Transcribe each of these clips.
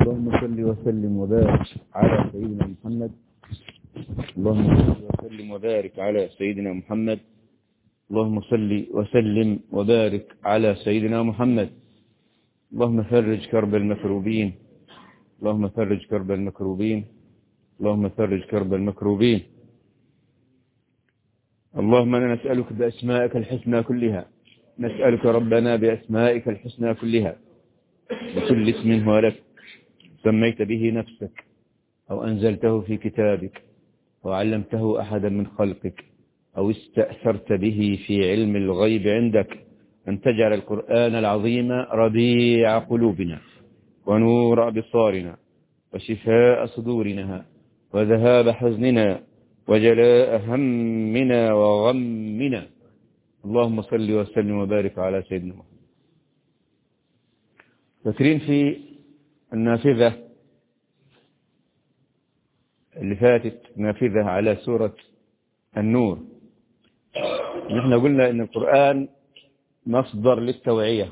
اللهم صل وسلم وبارك على سيدنا محمد اللهم صل وسلم وبارك على سيدنا محمد اللهم صل وسلم وبارك على سيدنا محمد اللهم فرج كرب المكروبين اللهم فرج كرب المكروبين اللهم فرج كرب المكروبين اللهم أنا نسألك بأسمائك الحسنى كلها نسألك ربنا بأسمائك الحسنى كلها بكل اسم هو لك سميت به نفسك أو أنزلته في كتابك أو علمته أحدا من خلقك أو استأثرت به في علم الغيب عندك أن تجعل القرآن العظيم ربيع قلوبنا ونور أبصارنا وشفاء صدورنا وذهاب حزننا وجلاء همنا وغمنا اللهم صل وسلم وبارك على سيدنا محمد فاكرين في النافذة اللي فاتت نافذة على سورة النور نحن قلنا ان القرآن مصدر للتوعية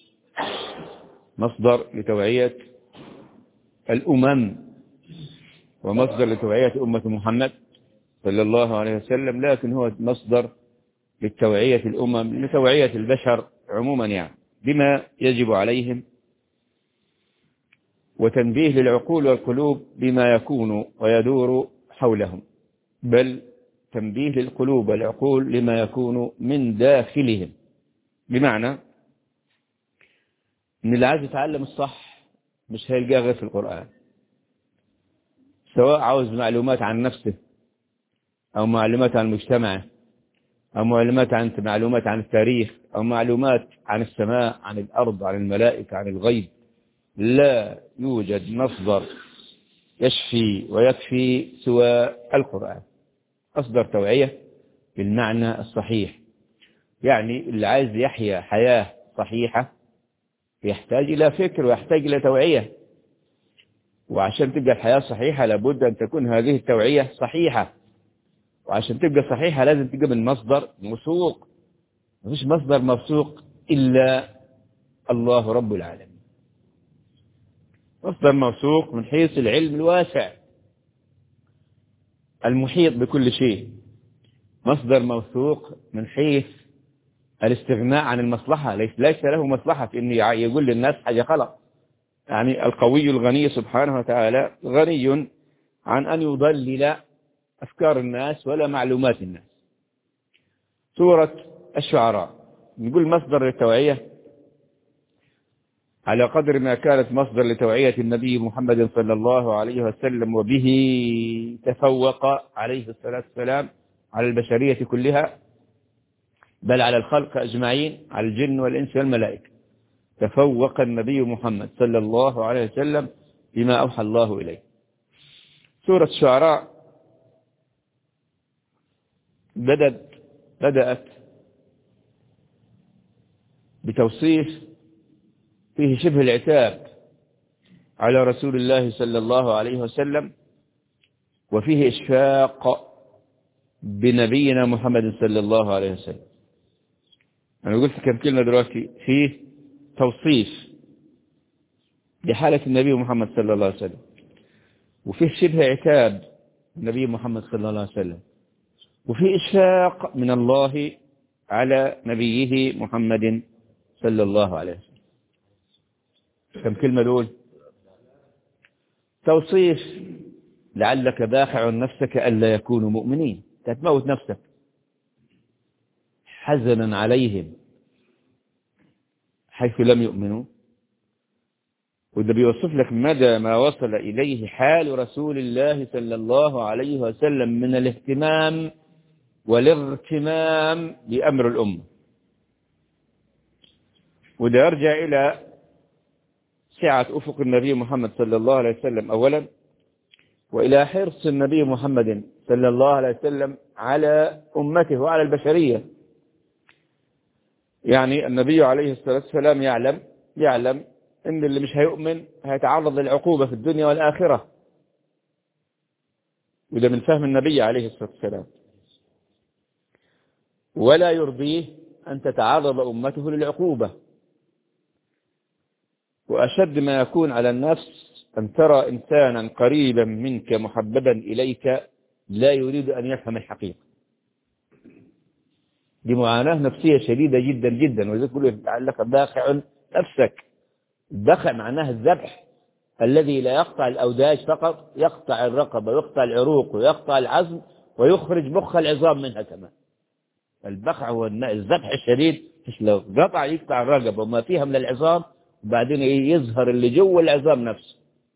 مصدر لتوعية الأمم ومصدر لتوعية أمة محمد صلى الله عليه وسلم لكن هو مصدر للتوعية الأمم لتوعية البشر عموما يعني بما يجب عليهم وتنبيه للعقول والقلوب بما يكون ويدور حولهم بل تنبيه للقلوب والعقول لما يكون من داخلهم بمعنى ان اللي عايز يتعلم الصح مش هيلقاه غير في القرآن سواء عاوز معلومات عن نفسه او معلومات عن مجتمعه او معلومات عن معلومات عن التاريخ او معلومات عن السماء عن الارض عن الملائكة عن الغيب لا يوجد مصدر يشفي ويكفي سوى القرآن مصدر توعية بالمعنى الصحيح يعني اللي عايز يحيا حياة صحيحة يحتاج إلى فكر ويحتاج إلى توعية وعشان تبقى الحياة صحيحة لابد أن تكون هذه التوعية صحيحة وعشان تبقى صحيحة لازم تبقى من مصدر موثوق مفيش مصدر موثوق إلا الله رب العالمين مصدر موثوق من حيث العلم الواسع المحيط بكل شيء مصدر موثوق من حيث الاستغناء عن المصلحة ليس, ليس له مصلحة في أن يقول للناس حاجة خلق يعني القوي الغني سبحانه وتعالى غني عن أن يضلل أفكار الناس ولا معلومات الناس سورة الشعراء نقول مصدر للتوعية على قدر ما كانت مصدر لتوعية النبي محمد صلى الله عليه وسلم وبه تفوق عليه الصلاة والسلام على البشرية كلها بل على الخلق أجمعين على الجن والإنس والملائكة تفوق النبي محمد صلى الله عليه وسلم بما أوحى الله إليه سورة الشعراء بدأت بدأت بتوصيف فيه شبه العتاب على رسول الله صلى الله عليه وسلم وفيه إشفاق بنبينا محمد صلى الله عليه وسلم أنا قلت كم كلمة دلوقتي فيه توصيف لحالة النبي محمد صلى الله عليه وسلم وفيه شبه عتاب النبي محمد صلى الله عليه وسلم وفيه إشفاق من الله على نبيه محمد صلى الله عليه وسلم كم كلمة دول توصيف لعلك باخع نفسك ألا يكونوا مؤمنين تتموت نفسك حزنا عليهم حيث لم يؤمنوا وده بيوصف لك مدى ما وصل إليه حال رسول الله صلى الله عليه وسلم من الاهتمام والاغتمام بأمر الأمة وده يرجع إلى سعة أفق النبي محمد صلى الله عليه وسلم أولا وإلى حرص النبي محمد صلى الله عليه وسلم على أمته وعلى البشرية يعني النبي عليه الصلاة والسلام يعلم يعلم ان اللي مش هيؤمن هيتعرض للعقوبة في الدنيا والآخرة وده من فهم النبي عليه الصلاة والسلام ولا يرضيه أن تتعرض أمته للعقوبة وأشد ما يكون على النفس أن ترى إنسانا قريبا منك محببا إليك لا يريد أن يفهم الحقيقة دي معاناة نفسية شديدة جدا جدا وإذا كله لعلك باخع نفسك البخع معناه الذبح الذي لا يقطع الأوداج فقط يقطع الرقبة ويقطع العروق ويقطع العظم ويخرج مخ العظام منها كمان البخع هو الذبح الشديد مش لو قطع يقطع الرقبة وما فيها من العظام وبعدين يظهر اللي جوه العظام نفسه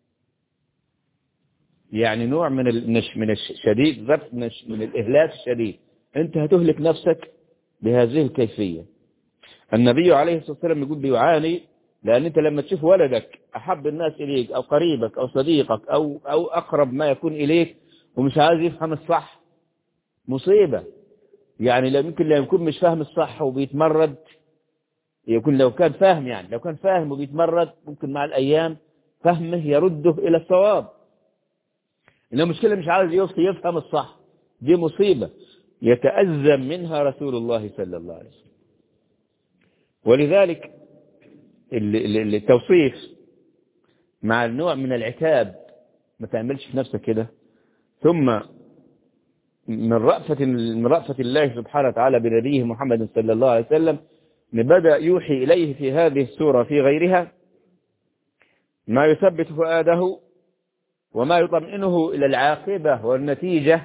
يعني نوع من من الشديد ذبح من الإهلاك الشديد أنت هتهلك نفسك بهذه الكيفية النبي عليه الصلاة والسلام يقول بيعاني لأن أنت لما تشوف ولدك أحب الناس إليك أو قريبك أو صديقك أو, أو أقرب ما يكون إليك ومش عايز يفهم الصح مصيبة يعني لو يمكن لو يكون مش فاهم الصح وبيتمرد يكون لو كان فاهم يعني لو كان فاهم وبيتمرد ممكن مع الأيام فهمه يرده إلى الصواب إنه مشكلة مش عايز يفهم الصح دي مصيبة يتأذم منها رسول الله صلى الله عليه وسلم ولذلك التوصيف مع النوع من العتاب ما تعملش في نفسك كده ثم من رأفة من رأفة الله سبحانه وتعالى بنبيه محمد صلى الله عليه وسلم بدأ يوحي إليه في هذه السورة في غيرها ما يثبت فؤاده وما يطمئنه إلى العاقبة والنتيجة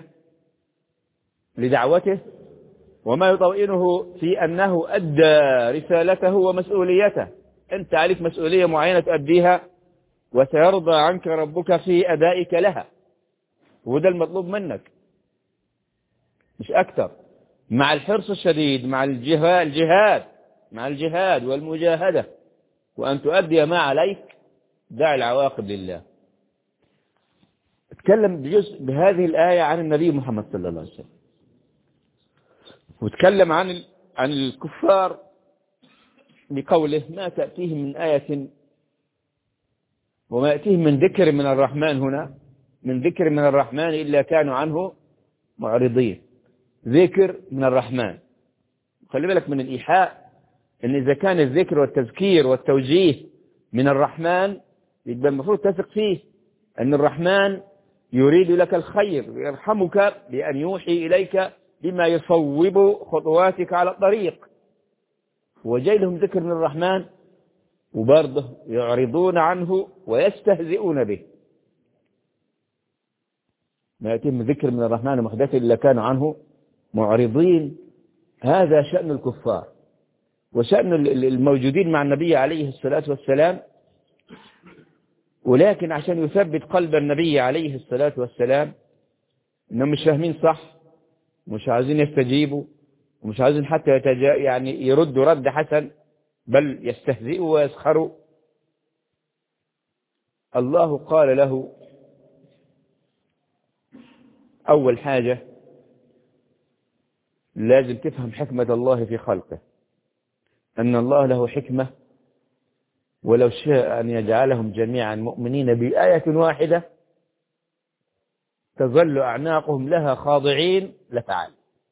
لدعوته وما يطمئنه في أنه أدى رسالته ومسؤوليته أنت عليك مسؤولية معينة تؤديها وسيرضى عنك ربك في أدائك لها وده المطلوب منك مش أكثر مع الحرص الشديد مع الجهاد مع الجهاد والمجاهدة وأن تؤدي ما عليك دع العواقب لله اتكلم بجزء بهذه الآية عن النبي محمد صلى الله عليه وسلم وتكلم عن عن الكفار بقوله ما تأتيهم من آية وما يأتيهم من ذكر من الرحمن هنا من ذكر من الرحمن إلا كانوا عنه معرضين ذكر من الرحمن خلي بالك من الإيحاء إن إذا كان الذكر والتذكير والتوجيه من الرحمن يبقى المفروض تثق فيه أن الرحمن يريد لك الخير ويرحمك بأن يوحي إليك بما يصوب خطواتك على الطريق وجاي لهم ذكر من الرحمن وبرضه يعرضون عنه ويستهزئون به ما يتم ذكر من الرحمن محدث إلا كانوا عنه معرضين هذا شأن الكفار وشأن الموجودين مع النبي عليه الصلاة والسلام ولكن عشان يثبت قلب النبي عليه الصلاة والسلام انهم مش فاهمين صح مش عايزين يستجيبوا ومش عايزين حتى يتجا يعني يردوا رد حسن بل يستهزئوا ويسخروا الله قال له أول حاجة لازم تفهم حكمة الله في خلقه أن الله له حكمة ولو شاء أن يجعلهم جميعا مؤمنين بآية واحدة تظل أعناقهم لها خاضعين لفعل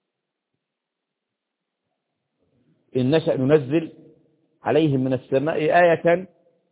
إن نشأ ننزل عليهم من السماء آية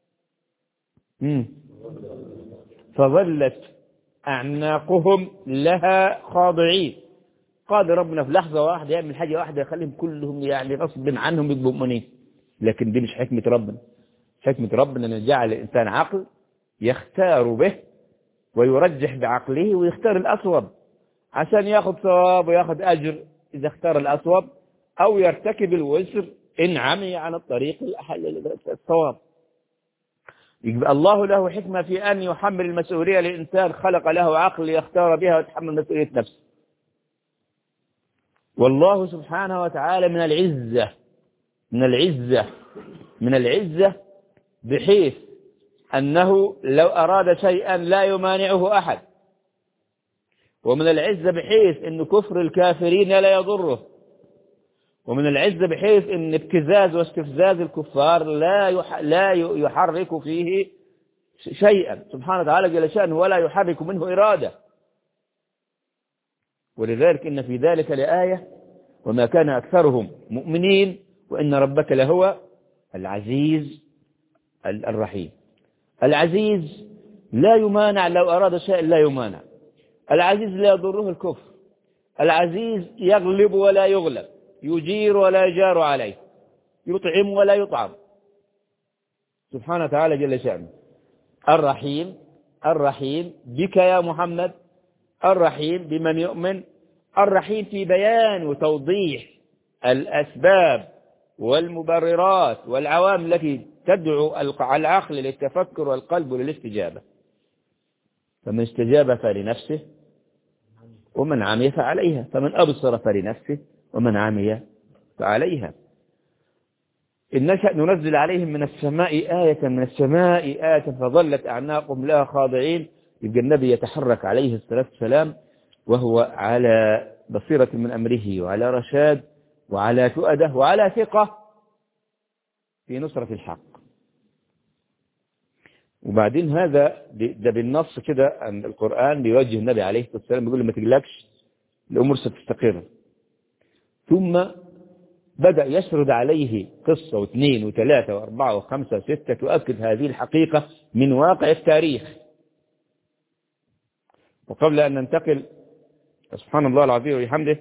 فظلت أعناقهم لها خاضعين قادر ربنا في لحظة واحدة يعمل حاجة واحدة يخليهم كلهم يعني غصب عنهم يبقوا مؤمنين لكن دي مش حكمة ربنا حكمة ربنا أن جعل الإنسان عقل يختار به ويرجح بعقله ويختار الأصوب عشان ياخذ ثواب وياخذ أجر إذا اختار الأصوب أو يرتكب الوزر إن عمي عن الطريق الصواب يبقى الله له حكمة في أن يحمل المسؤولية للإنسان خلق له عقل يختار بها ويتحمل مسؤولية نفسه والله سبحانه وتعالى من العزة من العزة من العزة بحيث أنه لو أراد شيئا لا يمانعه أحد ومن العزة بحيث أن كفر الكافرين لا يضره ومن العزة بحيث أن ابتزاز واستفزاز الكفار لا لا يحرك فيه شيئا سبحانه وتعالى جل شأنه ولا يحرك منه إرادة ولذلك إن في ذلك لآية وما كان أكثرهم مؤمنين وإن ربك لهو العزيز الرحيم العزيز لا يمانع لو أراد شيء لا يمانع العزيز لا يضره الكفر العزيز يغلب ولا يغلب يجير ولا يجار عليه يطعم ولا يطعم سبحانه وتعالى جل شأنه الرحيم الرحيم بك يا محمد الرحيم بمن يؤمن الرحيم في بيان وتوضيح الأسباب والمبررات والعوامل التي تدعو العقل للتفكر والقلب للاستجابة فمن استجاب فلنفسه ومن عمي فعليها فمن أبصر فلنفسه ومن عمي فعليها إن نشأ ننزل عليهم من السماء آية من السماء آية فظلت أعناقهم لها خاضعين يبقى النبي يتحرك عليه الصلاة والسلام وهو على بصيرة من أمره وعلى رشاد وعلى تؤده وعلى ثقة في نصرة الحق وبعدين هذا ده بالنص كده أن القرآن بيوجه النبي عليه الصلاة والسلام بيقول له ما تقلقش الأمور ستستقر ثم بدأ يسرد عليه قصة واثنين وثلاثة وأربعة وخمسة وستة تؤكد هذه الحقيقة من واقع التاريخ وقبل أن ننتقل سبحان الله العظيم وبحمده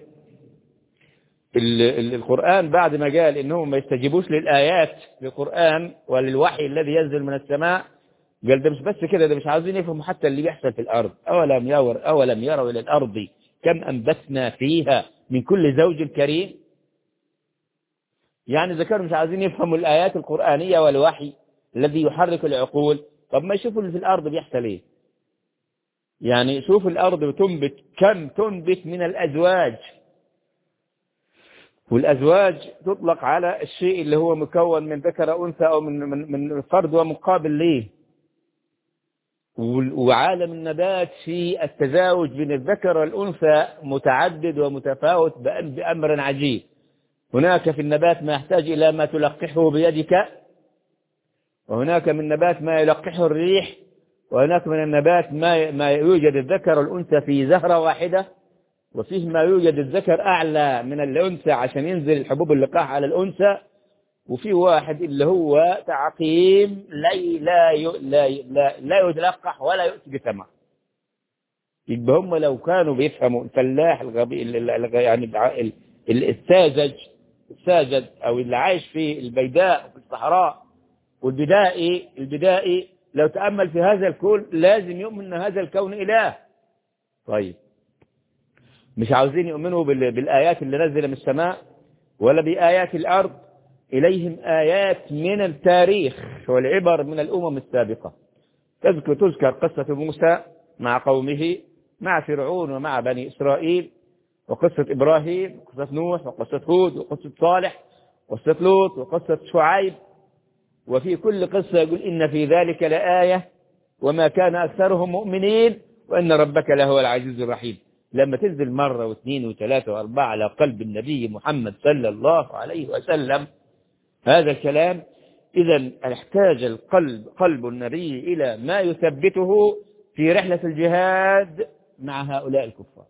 القرآن بعد ما قال إنهم ما يستجيبوش للآيات للقرآن وللوحي الذي ينزل من السماء قال ده مش بس كده ده مش عاوزين يفهموا حتى اللي بيحصل في الأرض أولم يور أولم يروا إلى الأرض كم أنبتنا فيها من كل زوج كريم يعني إذا كانوا مش عايزين يفهموا الآيات القرآنية والوحي الذي يحرك العقول طب ما يشوفوا اللي في الأرض بيحصل إيه يعني شوف الأرض بتنبت كم تنبت من الأزواج والأزواج تطلق على الشيء اللي هو مكون من ذكر أنثى أو من من من فرد ومقابل ليه وعالم النبات في التزاوج بين الذكر والأنثى متعدد ومتفاوت بأمر عجيب هناك في النبات ما يحتاج إلى ما تلقحه بيدك وهناك من النبات ما يلقحه الريح وهناك من النبات ما ما يوجد الذكر والأنثى في زهرة واحدة وفيه ما يوجد الذكر أعلى من الأنثى عشان ينزل الحبوب اللقاح على الأنثى وفي واحد اللي هو تعقيم لا لا لا لا, لا يتلقح ولا يؤتي بثمر يبقى هم لو كانوا بيفهموا الفلاح الغبي يعني الساذج الساذج او اللي عايش في البيداء في الصحراء والبدائي البدائي لو تأمل في هذا الكون لازم يؤمن ان هذا الكون اله طيب مش عاوزين يؤمنوا بالآيات اللي نزل من السماء ولا بآيات الأرض إليهم آيات من التاريخ والعبر من الأمم السابقة تذكر تذكر قصة موسى مع قومه مع فرعون ومع بني إسرائيل وقصة إبراهيم وقصة نوح وقصة هود وقصة صالح وقصة لوط وقصة شعيب وفي كل قصة يقول إن في ذلك لآية وما كان أكثرهم مؤمنين وإن ربك لهو العزيز الرحيم لما تنزل مرة واثنين وثلاثة وأربعة على قلب النبي محمد صلى الله عليه وسلم هذا الكلام إذا احتاج القلب قلب النبي إلى ما يثبته في رحلة الجهاد مع هؤلاء الكفار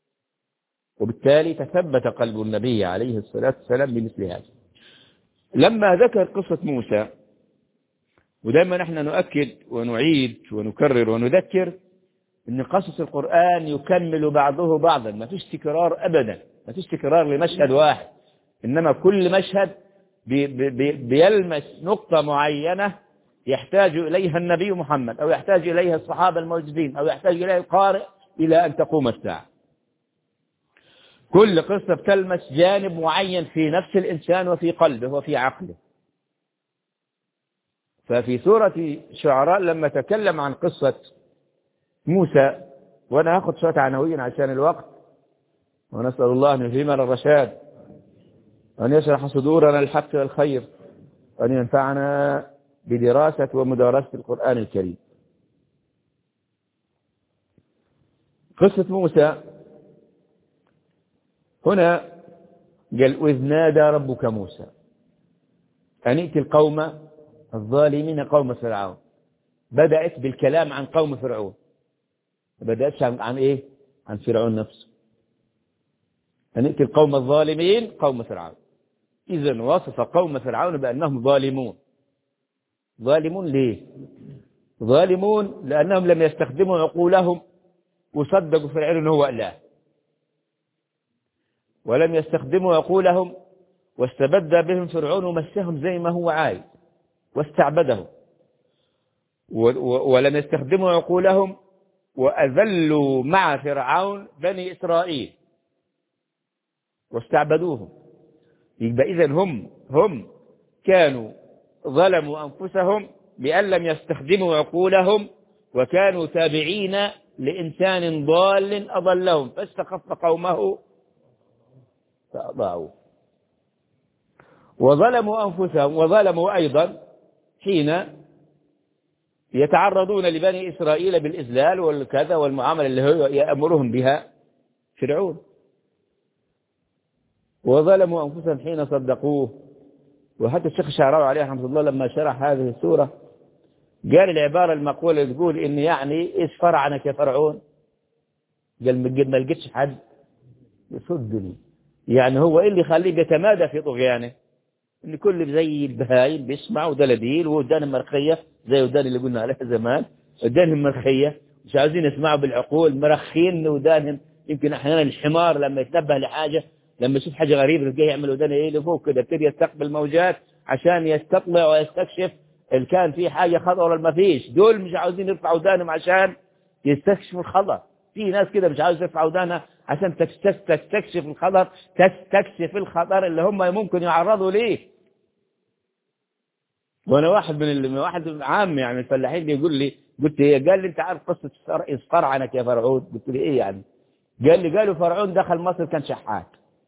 وبالتالي تثبت قلب النبي عليه الصلاة والسلام بمثل هذا لما ذكر قصة موسى ودائما نحن نؤكد ونعيد ونكرر ونذكر ان قصص القرآن يكمل بعضه بعضا ما فيش تكرار ابدا ما فيش تكرار لمشهد واحد انما كل مشهد بي بي بيلمس نقطة معينة يحتاج إليها النبي محمد أو يحتاج إليها الصحابة الموجودين أو يحتاج إليها القارئ إلى أن تقوم الساعة كل قصة بتلمس جانب معين في نفس الإنسان وفي قلبه وفي عقله ففي سورة شعراء لما تكلم عن قصة موسى وأنا هاخد شوية عناوين عشان الوقت ونسأل الله أن يلهمنا الرشاد وأن يشرح صدورنا الحق والخير وأن ينفعنا بدراسة ومدارسة القرآن الكريم قصة موسى هنا قال وإذ نادى ربك موسى أن ائت القوم الظالمين قوم فرعون بدأت بالكلام عن قوم فرعون ما بدأتش عن, عن إيه عن فرعون نفسه أن ائت القوم الظالمين قوم فرعون إذا وصف قوم فرعون بأنهم ظالمون ظالمون ليه ظالمون لأنهم لم يستخدموا عقولهم وصدقوا فرعون أنه هو إله ولم يستخدموا عقولهم واستبد بهم فرعون ومسهم زي ما هو عايز واستعبدهم ولم يستخدموا عقولهم وأذلوا مع فرعون بني إسرائيل واستعبدوهم يبقى إذن هم هم كانوا ظلموا أنفسهم بأن لم يستخدموا عقولهم وكانوا تابعين لإنسان ضال أضلهم فاستخف قومه فأضاعوا وظلموا أنفسهم وظلموا أيضا حين يتعرضون لبني إسرائيل بالإذلال والكذا والمعاملة اللي هو يأمرهم بها فرعون وظلموا أنفسهم حين صدقوه وحتى الشيخ الشعراوي عليه رحمه الله لما شرح هذه السورة قال العبارة المقولة تقول إن يعني إيش فرعنك يا فرعون قال ما لقيتش حد يصدني يعني هو إيه اللي يخليه بيتمادى في طغيانه ان كل زي البهايم بيسمع ودلاديل ودان مرخية زي ودان اللي قلنا عليها زمان ودانهم مرخية مش عايزين يسمعوا بالعقول مرخين ودانهم يمكن احيانا الحمار لما يتنبه لحاجة لما يشوف حاجة غريبة تلقاه يعمل ودان ايه لفوق كده يبتدي يستقبل موجات عشان يستطلع ويستكشف اللي كان في حاجة خطأ ولا ما فيش دول مش عاوزين يرفعوا ودانهم عشان يستكشفوا الخطأ في ناس كده مش عاوز ترفع ودانها عشان تستكشف الخطر تستكشف الخطر اللي هم ممكن يعرضوا ليه وانا واحد من اللي واحد عام يعني الفلاحين بيقول لي قلت ايه قال لي انت عارف قصه فرعنك يا فرعون قلت له ايه يعني قال لي قالوا فرعون دخل مصر كان شحات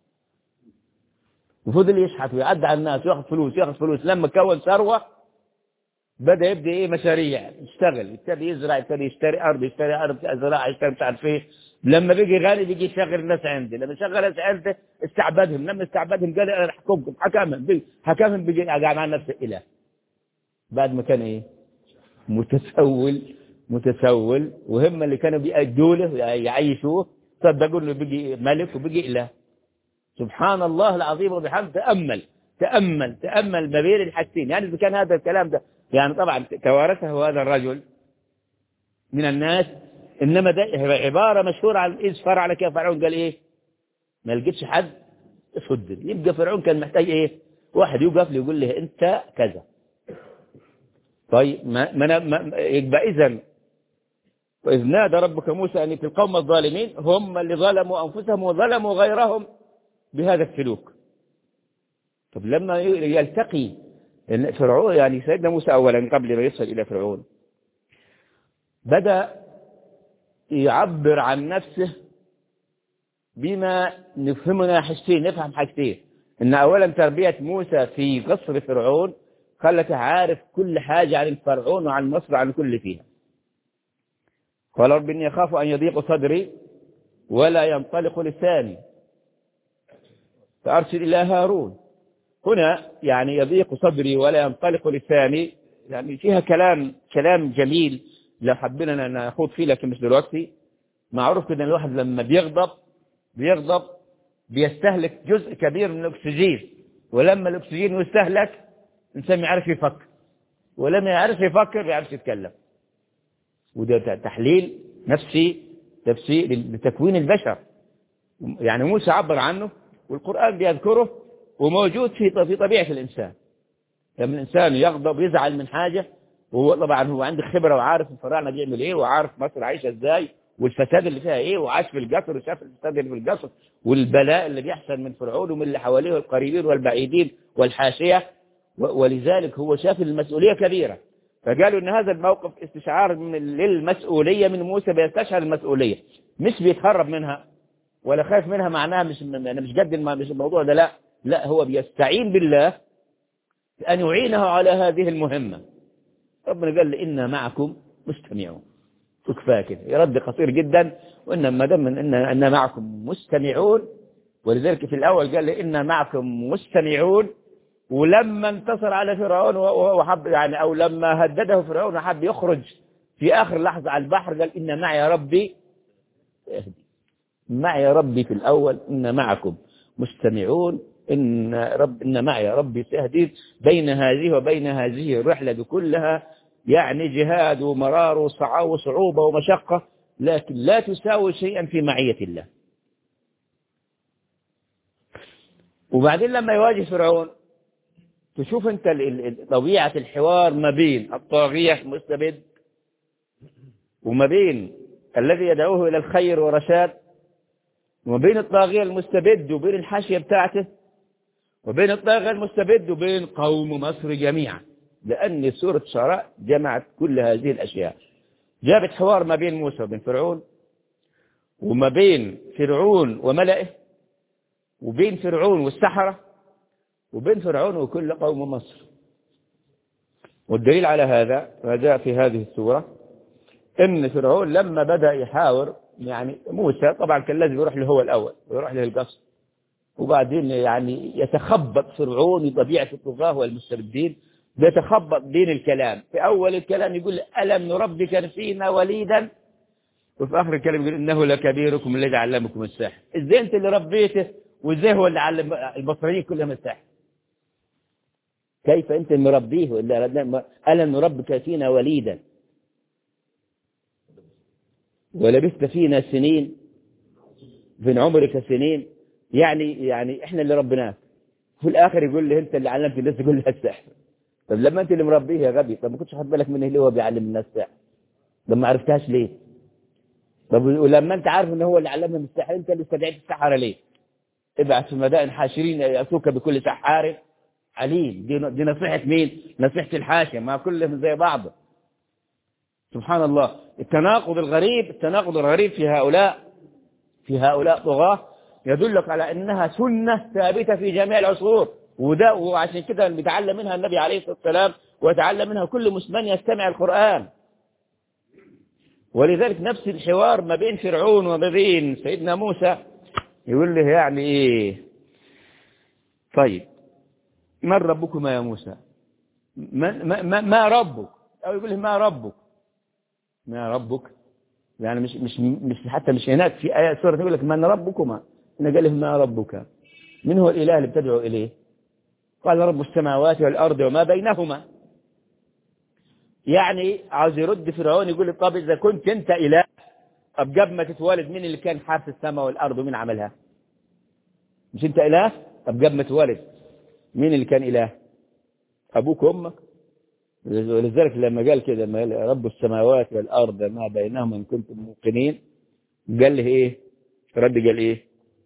وفضل يشحت ويعدي على الناس وياخذ فلوس ياخذ فلوس لما كون ثروه بدا يبدا ايه مشاريع يشتغل يبتدي يزرع يبتدي يشتري ارض يشتري ارض زراعه يشتري مش عارف ايه لما بيجي غني بيجي يشغل الناس عندي لما شغل الناس عنده استعبدهم لما استعبدهم قال انا احكمكم حكمهم حكمهم بيجي قاعد مع نفسه اله بعد ما كان ايه متسول متسول وهم اللي كانوا بيأجوا له يعيشوه صدقوا انه بيجي ملك وبيجي اله سبحان الله العظيم وبحمد تأمل تأمل تأمل ما بين الحاجتين يعني إذا كان هذا الكلام ده يعني طبعا توارثه هذا الرجل من الناس إنما ده عبارة مشهورة عن إذ فرع لك يا فرعون قال إيه ما لقيتش حد صدق يبقى فرعون كان محتاج إيه واحد يوقف له يقول له أنت كذا طيب ما, ما, ما يبقى إذا وإذ نادى ربك موسى أن في القوم الظالمين هم اللي ظلموا أنفسهم وظلموا غيرهم بهذا السلوك طب لما يلتقي فرعون يعني سيدنا موسى أولا قبل ما يصل إلى فرعون بدأ يعبر عن نفسه بما نفهمنا حاجتين نفهم حاجتين ان اولا تربية موسى في قصر فرعون خلته عارف كل حاجة عن الفرعون وعن مصر وعن كل فيها قال رب إني أخاف أن يضيق صدري ولا ينطلق لساني فأرسل إلى هارون هنا يعني يضيق صدري ولا ينطلق لساني يعني فيها كلام كلام جميل لو حبينا ناخد فيه لكن مش دلوقتي معروف كده الواحد لما بيغضب بيغضب بيستهلك جزء كبير من الأكسجين ولما الأكسجين يستهلك الإنسان يعرف يفكر ولما يعرف يفكر يعرف يتكلم وده تحليل نفسي تفسير لتكوين البشر يعني موسى عبر عنه والقرآن بيذكره وموجود في في طبيعة الإنسان لما الإنسان يغضب يزعل من حاجة وهو طبعا هو عنده خبرة وعارف الفراعنة بيعمل إيه وعارف مصر عايشة إزاي والفساد اللي فيها إيه وعاش في القصر وشاف الفساد اللي في القصر والبلاء اللي بيحصل من فرعون ومن اللي حواليه والقريبين والبعيدين والحاشية ولذلك هو شاف المسؤولية كبيرة فقالوا ان هذا الموقف استشعار من للمسؤولية من موسى بيستشعر المسؤولية مش بيتهرب منها ولا خايف منها معناها مش انا مش قد مش الموضوع ده لا لا هو بيستعين بالله أن يعينه على هذه المهمة ربنا قال لي إنا معكم مستمعون وكفايه كده يرد قصير جدا وإن ما دام إن إن معكم مستمعون ولذلك في الأول قال لي إن معكم مستمعون ولما انتصر على فرعون وحب يعني أو لما هدده فرعون وحب يخرج في آخر لحظة على البحر قال إن معي ربي معي ربي في الأول إن معكم مستمعون إن رب إن معي ربي سيهدين بين هذه وبين هذه الرحلة كلها يعني جهاد ومرار وصعوبة ومشقة لكن لا تساوي شيئا في معية الله وبعدين لما يواجه فرعون تشوف انت طبيعة الحوار ما بين الطاغية المستبد وما بين الذي يدعوه إلى الخير والرشاد وما بين الطاغية المستبد وبين الحاشية بتاعته وبين الطاغية المستبد وبين قوم مصر جميعا لأن سورة شعراء جمعت كل هذه الأشياء جابت حوار ما بين موسى وبين فرعون وما بين فرعون وملئه وبين فرعون والسحرة وبين فرعون وكل قوم مصر والدليل على هذا ما جاء في هذه السورة ان فرعون لما بدأ يحاور يعني موسى طبعا كان لازم يروح له هو الأول ويروح له القصر وبعدين يعني يتخبط فرعون بطبيعة الطغاة والمستبدين بيتخبط بين الكلام في أول الكلام يقول ألم نربك فينا وليدا وفي آخر الكلام يقول إنه لكبيركم الذي علمكم السحر إزاي أنت اللي ربيته وإزاي هو اللي علم البصريين كلهم السحر كيف أنت مربيه ولا ألم نربك فينا وليدا ولبثت فينا سنين من عمرك سنين يعني يعني احنا اللي ربناك في الاخر يقول لي انت اللي علمت الناس يقول لها السحر طب لما انت اللي مربيه يا غبي طب ما كنتش خد بالك منه ليه هو بيعلم الناس السحر طب ما عرفتهاش ليه طب ولما انت عارف ان هو اللي علمهم السحر انت اللي استدعيت السحرة ليه ابعث في المدائن حاشرين يأتوك بكل سحار عليم دي, دي نصيحة مين نصيحة الحاشية ما كلهم زي بعض سبحان الله التناقض الغريب التناقض الغريب في هؤلاء في هؤلاء طغاة يدلك على انها سنة ثابتة في جميع العصور وده وعشان كده بيتعلم منها النبي عليه الصلاة والسلام ويتعلم منها كل مسلم يستمع القرآن ولذلك نفس الحوار ما بين فرعون وما بين سيدنا موسى يقول له يعني ايه طيب من ربكما يا موسى من ما, ما ربك او يقول له ما ربك ما ربك يعني مش مش مش حتى مش هناك في آية سورة يقول لك من ربكما هنا قال له ما ربك من هو الإله اللي بتدعو إليه قال رب السماوات والأرض وما بينهما يعني عاوز يرد فرعون يقول طب إذا كنت أنت إله طب قبل ما تتولد مين اللي كان حارس السماء والأرض ومين عملها مش أنت إله طب قبل ما تتولد مين اللي كان إله أبوك وأمك ولذلك لما قال كده لما قال رب السماوات والأرض ما بينهما إن كنتم موقنين قال له إيه رد قال إيه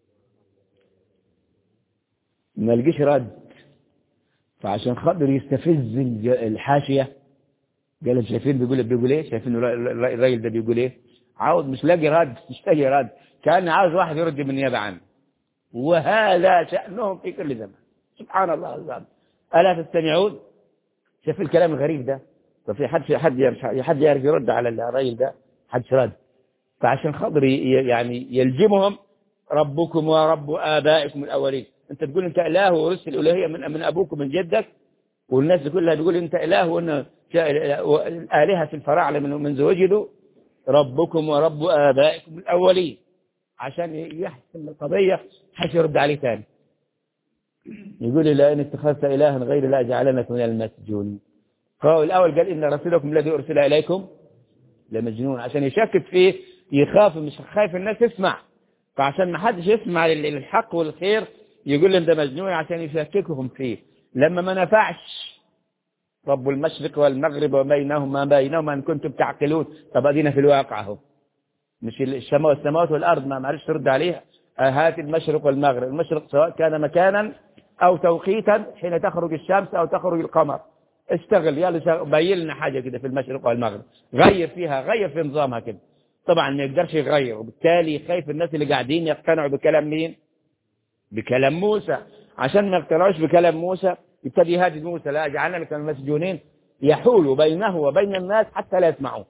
ما لقيش رد فعشان خاطر يستفز الحاشية قال شايفين بيقول بيقول ايه شايفين الراجل ده بيقول ايه عاوز مش لاقي رد مش لاقي رد كان عاوز واحد يرد بالنيابة عنه وهذا شأنهم في كل زمان سبحان الله العظيم ألا تستمعون شايف الكلام الغريب ده طب في حد في حد حد يعرف يرد على الراجل ده حد رد فعشان خاطر يعني يلجمهم ربكم ورب آبائكم الأولين انت تقول انت اله ورث الالوهيه من من ابوك ومن جدك والناس كلها تقول انت اله وان الالهه في الفراعنه من منذ وجدوا ربكم ورب ابائكم الاولين عشان يحسم القضيه حش يرد عليه ثاني يقول لي ان اتخذت الها غير لا جعلنك من المسجونين قال الاول قال ان رسولكم الذي ارسل اليكم لمجنون عشان يشكك فيه يخاف مش خايف الناس تسمع فعشان ما حدش يسمع للحق والخير يقول لهم ده مجنون عشان يشككهم فيه لما ما نفعش رب المشرق والمغرب وبينهما بينهما ان كنتم تعقلون طب ادينا في الواقع اهو مش السماء والسماوات والارض ما معرفش ترد عليها هات المشرق والمغرب المشرق سواء كان مكانا او توقيتا حين تخرج الشمس او تخرج القمر اشتغل يلا بين لنا حاجه كده في المشرق والمغرب غير فيها غير في نظامها كده طبعا ما يقدرش يغير وبالتالي خايف الناس اللي قاعدين يقتنعوا بكلام مين بكلام موسى عشان ما يقتنعوش بكلام موسى يبتدي يهدد موسى لا جعلنا لك المسجونين يحول بينه وبين الناس حتى لا يسمعوه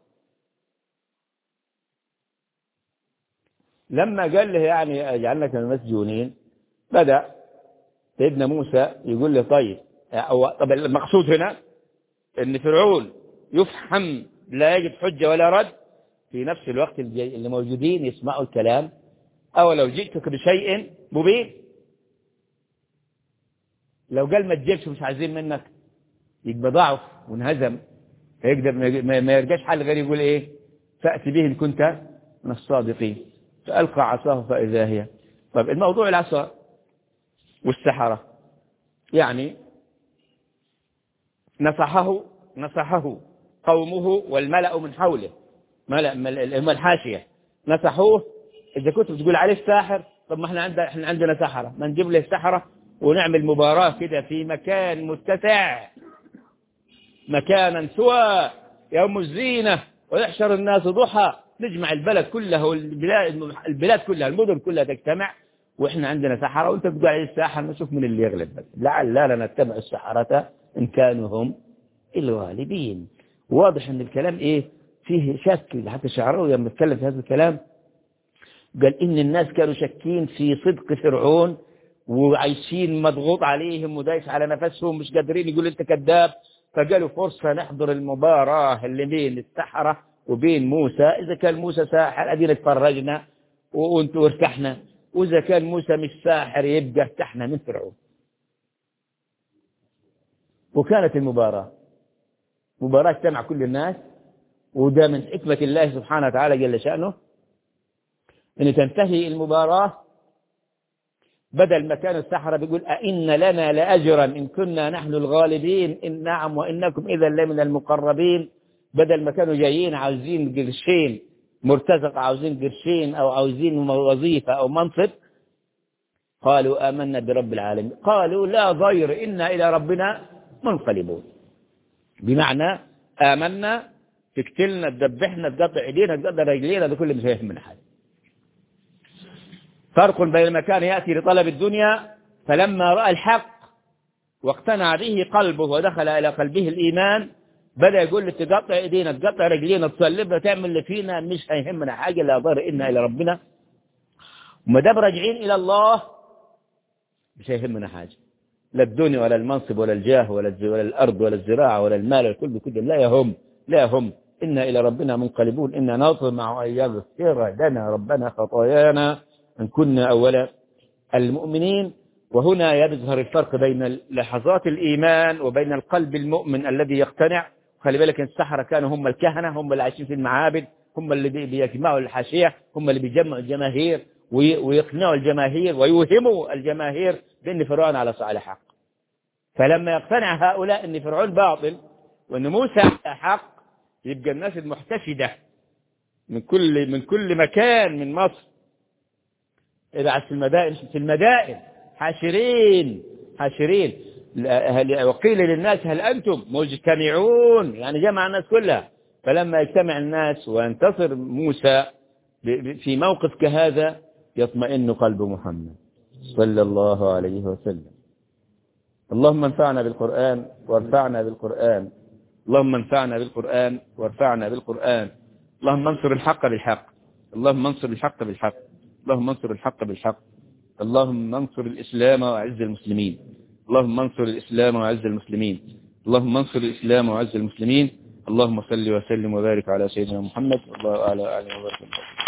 لما قال له يعني جعلنا لك المسجونين بدأ سيدنا موسى يقول له طيب أو طب المقصود هنا ان فرعون يفهم لا يجد حجة ولا رد في نفس الوقت اللي موجودين يسمعوا الكلام أو لو جئتك بشيء مبين لو قال ما تجيبش مش عايزين منك يبقى ضعف وانهزم يقدر ما ما يرجعش حل غير يقول ايه فأت به إن كنت من الصادقين فألقى عصاه فإذا هي طب الموضوع العصا والسحرة يعني نصحه نصحه قومه والملأ من حوله ملأ هم الحاشية نصحوه إذا كنت بتقول عليه ساحر طب ما احنا عندنا احنا عندنا سحرة ما نجيب له سحرة ونعمل مباراة كده في مكان متسع مكانا سوى يوم الزينة ويحشر الناس ضحى نجمع البلد كلها والبلاد البلاد كلها المدن كلها تجتمع واحنا عندنا سحرة وانت بتقول عليه الساحر نشوف من اللي يغلب بس لعلنا نتبع السحرة ان كانوا هم الغالبين واضح ان الكلام ايه فيه شك حتى الشعراوي لما اتكلم في هذا الكلام قال ان الناس كانوا شاكين في صدق فرعون وعايشين مضغوط عليهم ودايس على نفسهم مش قادرين يقول انت كذاب فقالوا فرصة نحضر المباراة اللي بين السحرة وبين موسى إذا كان موسى ساحر أدينا اتفرجنا وانتوا ارتحنا وإذا كان موسى مش ساحر يبقى ارتحنا من فرعون وكانت المباراة مباراة اجتمع كل الناس وده من حكمة الله سبحانه وتعالى جل شأنه أن تنتهي المباراة بدل ما كان السحرة بيقول أئن لنا لأجرا إن كنا نحن الغالبين إن نعم وإنكم إذا لمن المقربين بدل ما كانوا جايين عاوزين قرشين مرتزق عاوزين قرشين أو عاوزين وظيفة أو منصب قالوا آمنا برب العالمين قالوا لا ضير إنا إلى ربنا منقلبون بمعنى آمنا تقتلنا تذبحنا تقطع ايدينا تقطع رجلينا ده كله مش هيهمنا حاجه فرق بين ما كان يأتي لطلب الدنيا فلما رأى الحق واقتنع به قلبه ودخل إلى قلبه الإيمان بدأ يقول لي تقطع ايدينا تقطع رجلينا تصلبنا تعمل اللي فينا مش هيهمنا حاجة لا ضر إنا إلى ربنا وما دام راجعين إلى الله مش هيهمنا حاجة لا الدنيا ولا المنصب ولا الجاه ولا, ولا الأرض ولا الزراعة ولا المال الكل كله لا يهم لا هم إنا إلى ربنا منقلبون إنا نطمع أن يغفر لنا ربنا خطايانا أن كنا أول المؤمنين وهنا يظهر الفرق بين لحظات الإيمان وبين القلب المؤمن الذي يقتنع خلي بالك السحرة كانوا هم الكهنة هم اللي عايشين في المعابد هم اللي بيجمعوا الحاشية هم اللي بيجمعوا الجماهير ويقنعوا الجماهير ويوهموا الجماهير بأن فرعون على على حق فلما يقتنع هؤلاء أن فرعون باطل وأن موسى حق يبقى الناس المحتشدة من كل من كل مكان من مصر ابعث في المدائن في المدائن حاشرين حاشرين وقيل للناس هل أنتم مجتمعون يعني جمع الناس كلها فلما يجتمع الناس وينتصر موسى في موقف كهذا يطمئن قلب محمد صلى الله عليه وسلم اللهم انفعنا بالقرآن وارفعنا بالقرآن اللهم انفعنا بالقرآن وارفعنا بالقرآن اللهم انصر الحق بالحق اللهم انصر الحق بالحق اللهم انصر الحق بالحق اللهم انصر الإسلام وعز المسلمين اللهم انصر الإسلام وعز المسلمين اللهم انصر الإسلام وعز المسلمين اللهم صل وسلم وبارك على سيدنا محمد والله أعلى أعلم وبارك الله